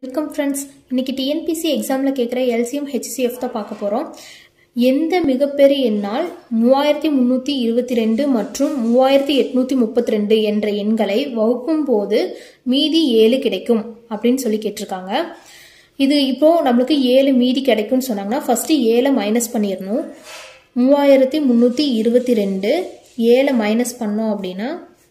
welcome friends இன்னைக்கு TNPSC எக்ஸாமில் கேட்குற எல்சிஎம் ஹெச்சிஎஃப் தான் பார்க்க போகிறோம் எந்த மிகப்பெரிய எண்ணால் மூவாயிரத்தி முந்நூற்றி இருபத்தி ரெண்டு மற்றும் மூவாயிரத்தி எட்நூற்றி முப்பத்தி ரெண்டு என்ற எண்களை வகுக்கும் போது மீதி ஏழு கிடைக்கும் அப்படின்னு சொல்லி கேட்டிருக்காங்க இது இப்போ நம்மளுக்கு ஏழு மீதி கிடைக்கும்னு சொன்னாங்கன்னா ஃபர்ஸ்ட் ஏழை மைனஸ் பண்ணிடணும் மூவாயிரத்தி முந்நூற்றி இருபத்தி ரெண்டு ஏழை மைனஸ் பண்ணோம் அப்படின்னா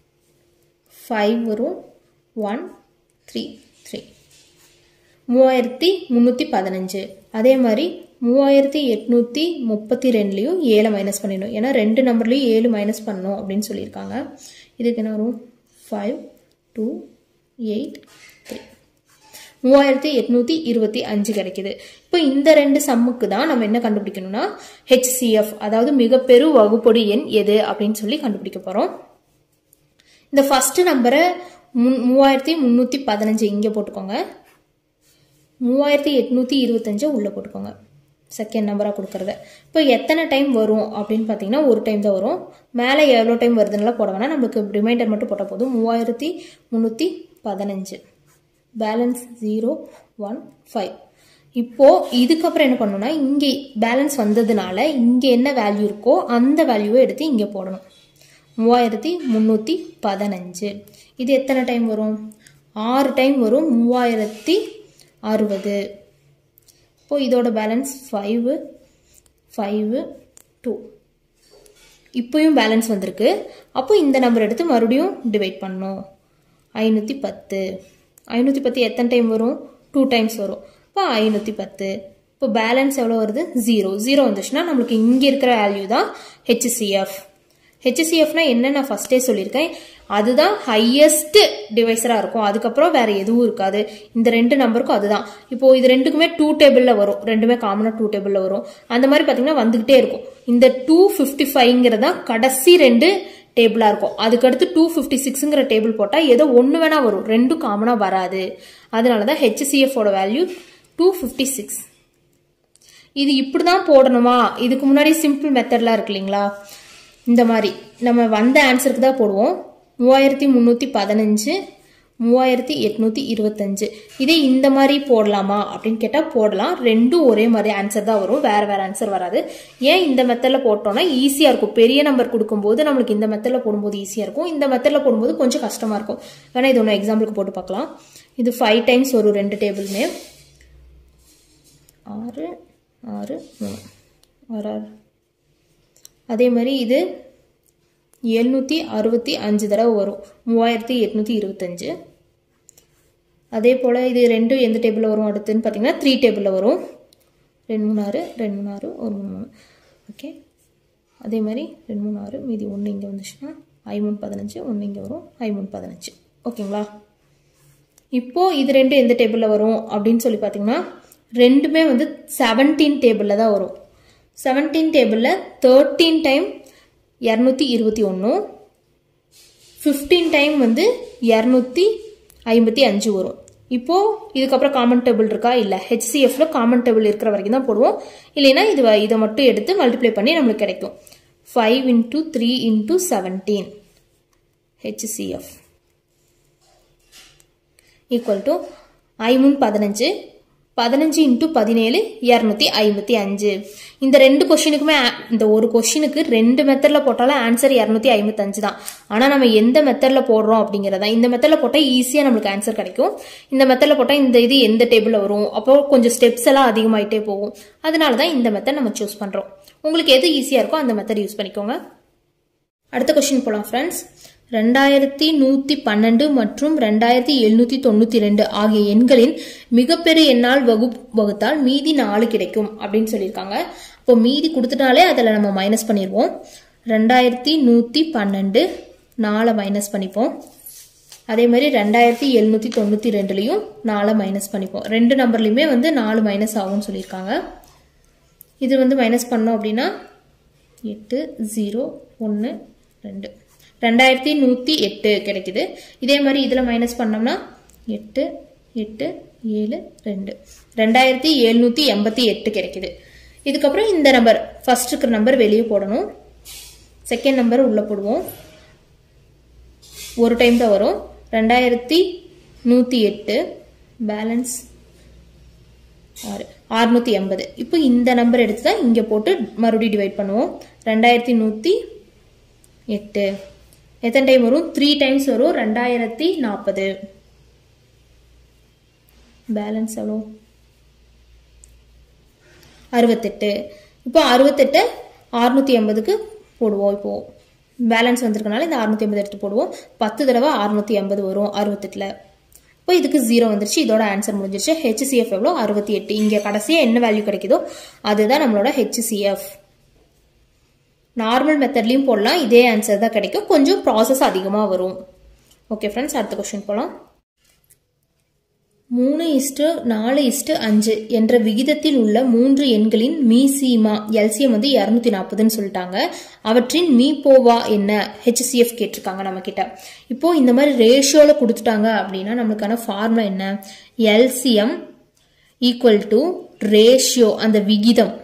ஃபைவ் வரும் ஒன் த்ரீ த்ரீ மூவாயிரத்தி முந்நூற்றி பதினஞ்சு அதே மாதிரி மூவாயிரத்தி எட்நூற்றி முப்பத்தி ரெண்டுலேயும் ஏழை மைனஸ் பண்ணிடணும் ஏன்னா ரெண்டு நம்பர்லேயும் ஏழு மைனஸ் பண்ணணும் அப்படின்னு சொல்லியிருக்காங்க இதுக்கு என்ன வரும் ஃபைவ் டூ எயிட் த்ரீ மூவாயிரத்தி எட்நூற்றி இருபத்தி அஞ்சு கிடைக்குது இப்போ இந்த ரெண்டு சம்முக்கு தான் நம்ம என்ன கண்டுபிடிக்கணும்னா ஹெச்சிஎஃப் அதாவது மிகப்பெரு வகுப்பொடி எண் எது அப்படின்னு சொல்லி கண்டுபிடிக்க போகிறோம் இந்த ஃபர்ஸ்ட் நம்பரை முன் மூவாயிரத்தி முந்நூற்றி பதினஞ்சு இங்கே போட்டுக்கோங்க மூவாயிரத்தி எட்நூற்றி இருபத்தஞ்சு உள்ளே போட்டுக்கோங்க செகண்ட் நம்பராக கொடுக்குறத இப்போ எத்தனை டைம் வரும் அப்படின்னு பார்த்தீங்கன்னா ஒரு டைம் தான் வரும் மேலே எவ்வளோ டைம் வருதுன்னால போட வேணாம் நம்மளுக்கு ரிமைண்டர் மட்டும் போட்டால் போதும் மூவாயிரத்தி முந்நூற்றி பதினஞ்சு பேலன்ஸ் ஜீரோ ஒன் ஃபைவ் இப்போது இதுக்கப்புறம் என்ன பண்ணணும்னா இங்கே பேலன்ஸ் வந்ததுனால இங்கே என்ன வேல்யூ இருக்கோ அந்த வேல்யூவை எடுத்து இங்கே போடணும் மூவாயிரத்தி முந்நூற்றி பதினஞ்சு இது எத்தனை டைம் வரும் ஆறு டைம் வரும் மூவாயிரத்தி அறுபது இப்போ இதோட பேலன்ஸ் ஃபைவு ஃபைவு டூ இப்போயும் பேலன்ஸ் வந்திருக்கு அப்போ இந்த நம்பர் எடுத்து மறுபடியும் டிவைட் பண்ணணும் ஐநூற்றி பத்து ஐநூற்றி பத்து எத்தனை டைம் வரும் டூ டைம்ஸ் வரும் இப்போ ஐநூற்றி பத்து இப்போ பேலன்ஸ் எவ்வளோ வருது ஜீரோ ஜீரோ வந்துச்சுன்னா நம்மளுக்கு இங்கே இருக்கிற வேல்யூ தான் ஹெச்சிசிஎஃப் ஹெச்சிசிஎஃப்னா என்ன நான் ஃபர்ஸ்டே சொல்லியிருக்கேன் அதுதான் ஹையஸ்ட் டிவைஸராக இருக்கும் அதுக்கப்புறம் வேற எதுவும் இருக்காது இந்த ரெண்டு நம்பருக்கும் அதுதான் இப்போ இது ரெண்டுக்குமே டூ டேபிளில் வரும் ரெண்டுமே காமனாக டூ டேபிளில் வரும் அந்த மாதிரி பார்த்தீங்கன்னா வந்துகிட்டே இருக்கும் இந்த டூ ஃபிஃப்டி ஃபைவ்ங்கிறது தான் கடைசி ரெண்டு டேபிளாக இருக்கும் அதுக்கடுத்து டூ ஃபிஃப்டி சிக்ஸுங்கிற டேபிள் போட்டால் ஏதோ ஒன்று வேணா வரும் ரெண்டும் காமனாக வராது அதனால தான் ஹெச்சிசிஎஃபோட வேல்யூ டூ ஃபிஃப்டி சிக்ஸ் இது இப்படி தான் போடணுமா இதுக்கு முன்னாடி சிம்பிள் மெத்தட்லாம் இருக்கு இல்லைங்களா இந்த மாதிரி நம்ம வந்த ஆன்சருக்கு தான் போடுவோம் மூவாயிரத்தி முந்நூற்றி பதினஞ்சு மூவாயிரத்தி எட்நூற்றி இருபத்தஞ்சு இதே இந்த மாதிரி போடலாமா அப்படின்னு கேட்டால் போடலாம் ரெண்டும் ஒரே மாதிரி ஆன்சர் தான் வரும் வேறு வேறு ஆன்சர் வராது ஏன் இந்த மெத்தடில் போட்டோம்னா ஈஸியாக இருக்கும் பெரிய நம்பர் கொடுக்கும்போது நம்மளுக்கு இந்த மெத்தடில் போடும்போது ஈஸியாக இருக்கும் இந்த மெத்தடில் போடும்போது கொஞ்சம் கஷ்டமாக இருக்கும் வேணா இது ஒன்று எக்ஸாம்பிளுக்கு போட்டு பார்க்கலாம் இது ஃபைவ் டைம்ஸ் வரும் ரெண்டு டேபிளுமே ஆறு ஆறு மூணு ஆறு ஆறு அதே மாதிரி இது எழுநூற்றி அறுபத்தி அஞ்சு தடவை வரும் மூவாயிரத்தி எட்நூற்றி இருபத்தஞ்சு அதே போல் இது ரெண்டும் எந்த டேபிளில் வரும் அடுத்துன்னு பார்த்தீங்கன்னா த்ரீ டேபிளில் வரும் ரெண்டு மூணு ஆறு ரெண்டு மூணு ஆறு ஒரு மூணு மூணு ஓகே அதே மாதிரி ரெண்டு மூணு ஆறு மீதி ஒன்று இங்கே வந்துச்சுன்னா ஐ மூணு பதினஞ்சு ஒன்று இங்கே வரும் ஐ மூணு பதினஞ்சு ஓகேங்களா இப்போது இது ரெண்டும் எந்த டேபிளில் வரும் அப்படின்னு சொல்லி பார்த்தீங்கன்னா ரெண்டுமே வந்து செவன்டீன் டேபிளில் தான் வரும் செவன்டீன் டேபிளில் தேர்ட்டீன் டைம் இரநூத்தி இருபத்தி ஒன்று ஃபிஃப்டீன் டைம் வந்து இரநூத்தி ஐம்பத்தி அஞ்சு வரும் இப்போது இதுக்கப்புறம் காமன் டேபிள் இருக்கா இல்லை ஹெச்சிஎஃப்ல காமன் டேபிள் இருக்கிற வரைக்கும் தான் போடுவோம் இல்லைன்னா இது இதை மட்டும் எடுத்து மல்டிப்ளை பண்ணி நம்மளுக்கு கிடைக்கும் five into three into seventeen HCF equal to ஐமூன் பதினஞ்சு பதினஞ்சு இன்ட்டு பதினேழு இரநூத்தி ஐம்பத்தி அஞ்சு இந்த ரெண்டு கொஷினுக்குமே இந்த ஒரு கொஷினுக்கு ரெண்டு மெத்தடில் போட்டாலும் ஆன்சர் இரநூத்தி ஐம்பத்தஞ்சு தான் ஆனால் நம்ம எந்த மெத்தடில் போடுறோம் அப்படிங்கிறதா இந்த மெத்தடில் போட்டால் ஈஸியாக நம்மளுக்கு ஆன்சர் கிடைக்கும் இந்த மெத்தடில் போட்டால் இந்த இது எந்த டேபிளில் வரும் அப்போ கொஞ்சம் ஸ்டெப்ஸ் எல்லாம் அதிகமாயிட்டே போகும் அதனால தான் இந்த மெத்தட் நம்ம சூஸ் பண்ணுறோம் உங்களுக்கு எது ஈஸியாக இருக்கோ அந்த மெத்தட் யூஸ் பண்ணிக்கோங்க அடுத்த கொஷின் போகலாம் ஃப்ரெண்ட்ஸ் ரெண்டாயிரத்தி நூற்றி பன்னெண்டு மற்றும் ரெண்டாயிரத்தி எழுநூற்றி தொண்ணூற்றி ரெண்டு ஆகிய எண்களின் மிகப்பெரிய எண்ணால் வகு வகுத்தால் மீதி நாலு கிடைக்கும் அப்படின்னு சொல்லியிருக்காங்க அப்போ மீதி கொடுத்துட்டாலே அதில் நம்ம மைனஸ் பண்ணிடுவோம் ரெண்டாயிரத்தி நூற்றி பன்னெண்டு நாலை மைனஸ் பண்ணிப்போம் அதே மாதிரி ரெண்டாயிரத்தி எழுநூற்றி தொண்ணூற்றி ரெண்டுலேயும் நாலை மைனஸ் பண்ணிப்போம் ரெண்டு நம்பர்லையுமே வந்து நாலு மைனஸ் ஆகும்னு சொல்லியிருக்காங்க இது வந்து மைனஸ் பண்ணோம் அப்படின்னா எட்டு ஜீரோ ஒன்று ரெண்டு ரெண்டாயிரத்தி நூற்றி எட்டு கிடைக்குது இதே மாதிரி இதில் மைனஸ் பண்ணோம்னா எட்டு எட்டு ஏழு ரெண்டு ரெண்டாயிரத்தி எழுநூற்றி எண்பத்தி எட்டு கிடைக்குது இதுக்கப்புறம் இந்த நம்பர் ஃபர்ஸ்ட் இருக்கிற நம்பர் வெளியே போடணும் செகண்ட் நம்பர் உள்ளே போடுவோம் ஒரு டைம் தான் வரும் ரெண்டாயிரத்தி நூற்றி எட்டு பேலன்ஸ் ஆறு அறுநூத்தி எண்பது இப்போ இந்த நம்பர் எடுத்து தான் இங்கே போட்டு மறுபடியும் டிவைட் பண்ணுவோம் ரெண்டாயிரத்தி நூற்றி எட்டு எத்தனை டைம் வரும் த்ரீ டைம்ஸ் வரும் ரெண்டாயிரத்தி நாற்பது பேலன்ஸ் எவ்வளோ அறுபத்தெட்டு இப்போ அறுபத்தெட்டு அறுநூத்தி எண்பதுக்கு போடுவோம் இப்போ பேலன்ஸ் வந்திருக்கனால இந்த அறுநூத்தி எண்பது எடுத்து போடுவோம் பத்து தடவை அறுநூத்தி எண்பது வரும் அறுபத்தெட்டுல இப்போ இதுக்கு ஜீரோ வந்துருச்சு இதோட ஆன்சர் முடிஞ்சிருச்சு ஹெச்சிஎஃப் எவ்வளோ அறுபத்தி எட்டு இங்கே கடைசியாக என்ன வேல்யூ கிடைக்குதோ அதுதான் நம்மளோட ஹெச்சிஎஃப் நார்மல் மெத்தட்லையும் போடலாம் இதே ஆன்சர் தான் கிடைக்கும் கொஞ்சம் ப்ராசஸ் அதிகமாக வரும் ஓகே ஃப்ரெண்ட்ஸ் அடுத்த கொஸ்டின் போகலாம் மூணு இஸ்டு நாலு இஸ்டு அஞ்சு என்ற விகிதத்தில் உள்ள மூன்று எண்களின் மீசீமா எல்சிஎம் வந்து இரநூத்தி நாற்பதுன்னு சொல்லிட்டாங்க அவற்றின் மீ போவா என்ன ஹெச்சிஎஃப் கேட்டிருக்காங்க நம்ம கிட்ட இப்போ இந்த மாதிரி ரேஷியோல கொடுத்துட்டாங்க அப்படின்னா நம்மளுக்கான ஃபார்முலா என்ன எல்சிஎம் ஈக்குவல் டு ரேஷியோ அந்த விகிதம்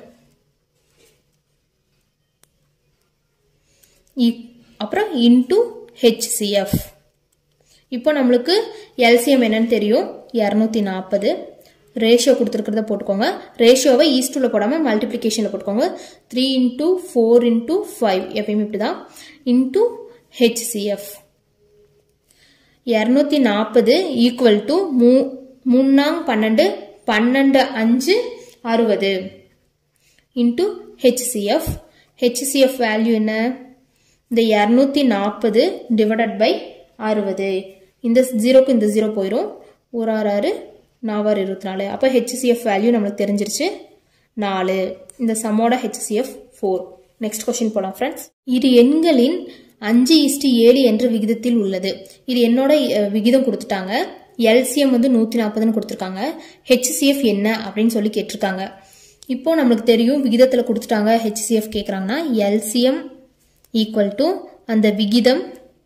அப்புறம் இன்டு ஹெச்சிஎஃப் இப்போ நம்மளுக்கு எல்சிஎம் என்னன்னு தெரியும் இரநூத்தி நாற்பது ரேஷியோ கொடுத்துருக்கிறத போட்டுக்கோங்க ரேஷியோவை ஈஸ்டூவில் போடாமல் மல்டிப்ளிகேஷனில் போட்டுக்கோங்க three into four into five எப்பயுமே இப்படி தான் இன்டூ ஹெச்சிஎஃப் இரநூத்தி நாற்பது ஈக்குவல் டு மூ முன்னாங் பன்னெண்டு பன்னெண்டு அஞ்சு அறுபது இன்டூ ஹெச்சிஎஃப் ஹெச்சிஎஃப் வேல்யூ என்ன இந்த இரநூத்தி நாற்பது டிவைடட் பை அறுபது இந்த ஜீரோக்கு இந்த ஜீரோ போயிடும் ஒரு ஆறு ஆறு நாவாறு இருபத்தி நாலு அப்போ ஹெச்சிஎஃப் வேல்யூ நம்மளுக்கு தெரிஞ்சிருச்சு நாலு இந்த சம்மோட ஹெச்சிஎஃப் ஃபோர் நெக்ஸ்ட் கொஸ்டின் போகலாம் ஃப்ரெண்ட்ஸ் இரு எண்களின் அஞ்சு இஸ்டி ஏழு என்ற விகிதத்தில் உள்ளது இது என்னோட விகிதம் கொடுத்துட்டாங்க எல்சிஎம் வந்து நூற்றி நாற்பதுன்னு கொடுத்துருக்காங்க ஹெச்சிஎஃப் என்ன அப்படின்னு சொல்லி கேட்டிருக்காங்க இப்போ நம்மளுக்கு தெரியும் விகிதத்தில் கொடுத்துட்டாங்க ஹெச்சிஎஃப் கேட்குறாங்கன்னா எல்சிஎம் ஈக்குவல் டு அந்த விகிதம்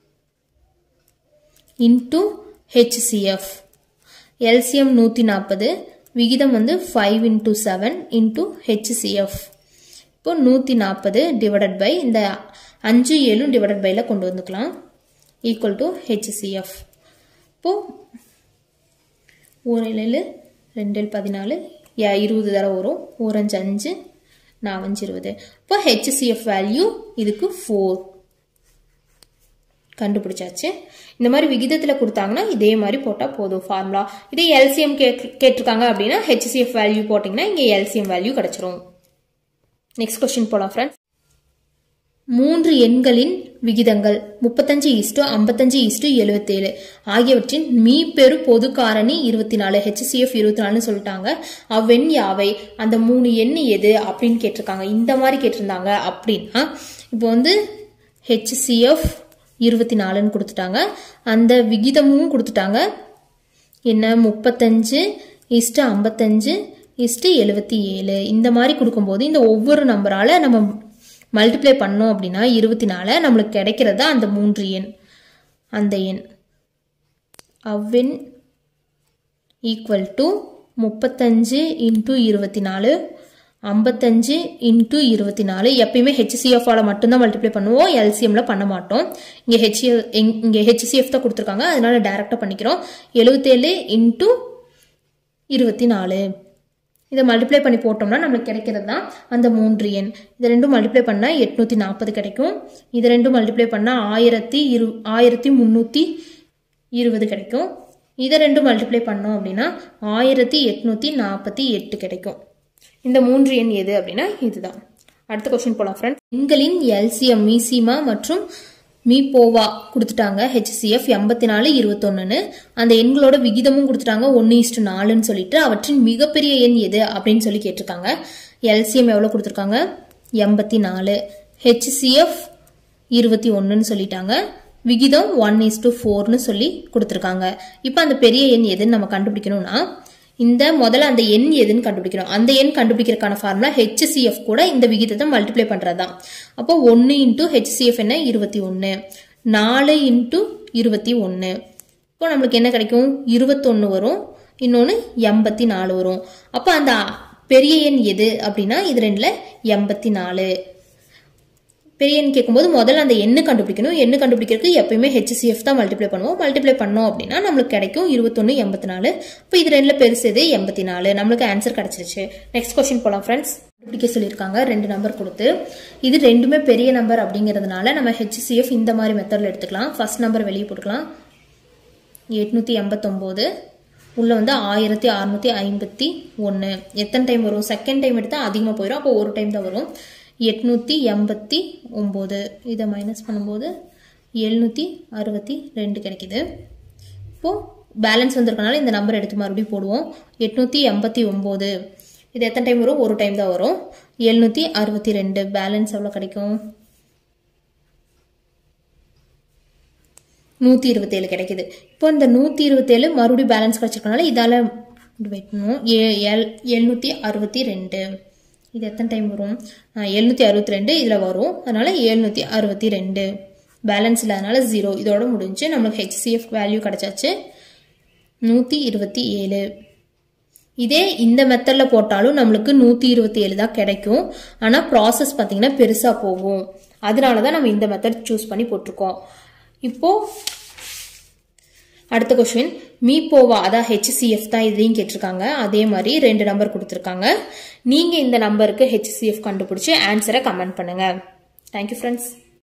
இன்டு ஹெச்சிஎஃப் எல்சிஎம் நூற்றி நாற்பது விகிதம் வந்து five into seven into HCF இப்போ நூற்றி நாற்பது டிவைடட் பை இந்த அஞ்சு ஏழும் டிவைடட் பையில் கொண்டு வந்துக்கலாம் ஈக்குவல் டு ஹெச்சிஎஃப் இப்போ ஒரு ஏழு ரெண்டு பதினாலு இருபது தடவை வரும் ஓரஞ்சு அஞ்சு நாலஞ்சு இருபது இப்போ ஹெச்சிஎஃப் வேல்யூ இதுக்கு ஃபோர் கண்டுபிடிச்சாச்சு இந்த மாதிரி விகிதத்தில் கொடுத்தாங்கன்னா இதே மாதிரி போட்டால் போதும் ஃபார்முலா இதே எல்சிஎம் கே கேட்டிருக்காங்க அப்படின்னா ஹெச்சிஎஃப் வேல்யூ போட்டிங்கன்னா இங்கே எல்சிஎம் வேல்யூ கிடைச்சிரும் நெக்ஸ்ட் கொஸ்டின் போகலாம் ஃப்ரெண்ட்ஸ் மூன்று எண்களின் விகிதங்கள் முப்பத்தஞ்சு இஸ்டு ஐம்பத்தஞ்சு இஸ்டு எழுபத்தேழு ஆகியவற்றின் மீ பெரு பொது காரணி இருபத்தி நாலு ஹெச்சிஎஃப் இருபத்தி நாலுன்னு சொல்லிட்டாங்க அவ்வெண் யாவை அந்த மூணு எண் எது அப்படின்னு கேட்டிருக்காங்க இந்த மாதிரி கேட்டிருந்தாங்க அப்படின்னா இப்போ வந்து ஹெச்சிஎஃப் இருபத்தி நாலுன்னு கொடுத்துட்டாங்க அந்த விகிதமும் கொடுத்துட்டாங்க என்ன முப்பத்தஞ்சு இஸ்டு ஐம்பத்தஞ்சு இஸ்டு எழுபத்தி ஏழு இந்த மாதிரி கொடுக்கும்போது இந்த ஒவ்வொரு நம்பரால் நம்ம மல்டிப்ளை பண்ணோம் அப்படின்னா இருபத்தி நாலு நம்மளுக்கு கிடைக்கிறதா அந்த மூன்று எண் அந்த எண் அவ்வெண் ஈக்குவல் டு முப்பத்தஞ்சு இன்ட்டு இருபத்தி நாலு ஐம்பத்தஞ்சு இன்ட்டு இருபத்தி நாலு எப்பயுமே ஹெச்சிஎஃபால் மட்டும்தான் மல்டிப்ளை பண்ணுவோம் எல்சிஎம்ல பண்ண மாட்டோம் இங்கே ஹெச்சி இங்கே ஹெச்சிஎஃப் தான் கொடுத்துருக்காங்க அதனால டேரெக்டாக பண்ணிக்கிறோம் எழுபத்தேழு இன்ட்டு இருபத்தி நாலு இதை மல்டிப்ளை பண்ணி போட்டோம்னா நம்மளுக்கு கிடைக்கிறது தான் அந்த மூன்று எண் இதை ரெண்டும் மல்டிப்ளை பண்ணால் எட்நூற்றி நாற்பது கிடைக்கும் இதை ரெண்டும் மல்டிப்ளை பண்ணால் ஆயிரத்தி இரு ஆயிரத்தி முந்நூற்றி இருபது கிடைக்கும் இதை ரெண்டும் மல்டிப்ளை பண்ணோம் அப்படின்னா ஆயிரத்தி எட்நூற்றி நாற்பத்தி எட்டு கிடைக்கும் இந்த மூன்று எண் எது அப்படின்னா இதுதான் அடுத்த கொஸ்டின் போகலாம் ஃப்ரெண்ட்ஸ் எண்களின் எல்சிஎம் மீசிமா மற்றும் மீபோவா கொடுத்துட்டாங்க ஹெச்சிஎஃப் எண்பத்தி நாலு இருபத்தொன்னுன்னு அந்த எண்களோட விகிதமும் கொடுத்துட்டாங்க ஒன்று இஸ்டு நாலுன்னு சொல்லிட்டு அவற்றின் மிகப்பெரிய எண் எது அப்படின்னு சொல்லி கேட்டிருக்காங்க எல்சிஎம் எவ்வளோ கொடுத்துருக்காங்க எண்பத்தி நாலு ஹெச்சிஎஃப் இருபத்தி ஒன்றுன்னு சொல்லிட்டாங்க விகிதம் ஒன் இஸ் டு ஃபோர்னு சொல்லி கொடுத்துருக்காங்க இப்போ அந்த பெரிய எண் எதுன்னு நம்ம கண்டுபிடிக்கணும்னா இந்த முதல்ல அந்த எண் எதுன்னு கண்டுபிடிக்கணும் அந்த எண் கண்டுபிடிக்கிறதுக்கான ஃபார்முலா ஹெச்சிஎஃப் கூட இந்த விகிதத்தை மல்டிப்ளை பண்ணுறது தான் அப்போ ஒன்று இன்ட்டு ஹெச்சிஎஃப் என்ன இருபத்தி ஒன்று நாலு இன்ட்டு இருபத்தி ஒன்று இப்போ நம்மளுக்கு என்ன கிடைக்கும் இருபத்தொன்று வரும் இன்னொன்று எண்பத்தி நாலு வரும் அப்போ அந்த பெரிய எண் எது அப்படின்னா இது ரெண்டில் எண்பத்தி நாலு பெரிய எண் கேட்கும்போது முதல்ல அந்த எண்ணு கண்டுபிடிக்கணும் எண்ணு கண்டுபிடிக்கிறதுக்கு எப்பயுமே ஹெச்சிஎஃப் தான் மல்டிப்ளை பண்ணுவோம் மல்டிப்ளை பண்ணோம் அப்படின்னா நம்மளுக்கு கிடைக்கும் இருபத்தொன்று எண்பத்தி நாலு இப்போ இது ரெண்டுல பெருசு எது எண்பத்தி நாலு நம்மளுக்கு ஆன்சர் கிடைச்சிருச்சு நெக்ஸ்ட் கொஸ்டின் போலாம் ஃப்ரெண்ட்ஸ் கண்டுபிடிக்க சொல்லியிருக்காங்க ரெண்டு நம்பர் கொடுத்து இது ரெண்டுமே பெரிய நம்பர் அப்படிங்கிறதுனால நம்ம ஹெச்சிஎஃப் இந்த மாதிரி மெத்தடில் எடுத்துக்கலாம் ஃபர்ஸ்ட் நம்பர் வெளியே போட்டுக்கலாம் எட்நூற்றி எண்பத்தொம்போது உள்ளே வந்து ஆயிரத்தி அறநூற்றி ஐம்பத்தி ஒன்று எத்தனை டைம் வரும் செகண்ட் டைம் எடுத்தால் அதிகமாக போயிடும் அப்போ ஒரு டைம் தான் வரும் எட்நூற்றி எண்பத்தி ஒம்பது இதை மைனஸ் பண்ணும்போது எழுநூற்றி அறுபத்தி ரெண்டு கிடைக்குது இப்போது பேலன்ஸ் வந்திருக்கனால இந்த நம்பர் எடுத்து மறுபடியும் போடுவோம் எட்நூற்றி எண்பத்தி ஒம்பது இது எத்தனை டைம் வரும் ஒரு டைம் தான் வரும் எழுநூற்றி அறுபத்தி ரெண்டு பேலன்ஸ் எவ்வளோ கிடைக்கும் நூற்றி இருபத்தேழு கிடைக்குது இப்போ இந்த நூற்றி இருபத்தேழு மறுபடியும் பேலன்ஸ் கிடச்சிருக்கனால இதால் டிவைட் பண்ணுவோம் ஏ எல் எழுநூற்றி அறுபத்தி ரெண்டு இது எத்தனை டைம் வரும் எழுநூற்றி அறுபத்தி ரெண்டு இதில் வரும் அதனால் எழுநூற்றி அறுபத்தி ரெண்டு பேலன்ஸ் இல்லாதனால ஜீரோ இதோட முடிஞ்சு நம்மளுக்கு ஹெச்சிஎஃப் வேல்யூ கிடச்சாச்சு நூற்றி இருபத்தி ஏழு இதே இந்த மெத்தடில் போட்டாலும் நம்மளுக்கு நூற்றி இருபத்தி ஏழு தான் கிடைக்கும் ஆனால் ப்ராசஸ் பார்த்தீங்கன்னா பெருசாக போகும் அதனால தான் நம்ம இந்த மெத்தட் சூஸ் பண்ணி போட்டிருக்கோம் இப்போ அடுத்த கொஸ்டின் மீ போவா அதான் ஹெச்சிஎஃப் தான் இதையும் கேட்டிருக்காங்க அதே மாதிரி ரெண்டு நம்பர் கொடுத்துருக்காங்க நீங்கள் இந்த நம்பருக்கு ஹெச்சிஎஃப் கண்டுபிடிச்சி ஆன்சரை கமெண்ட் பண்ணுங்கள் தேங்க்யூ ஃப்ரெண்ட்ஸ்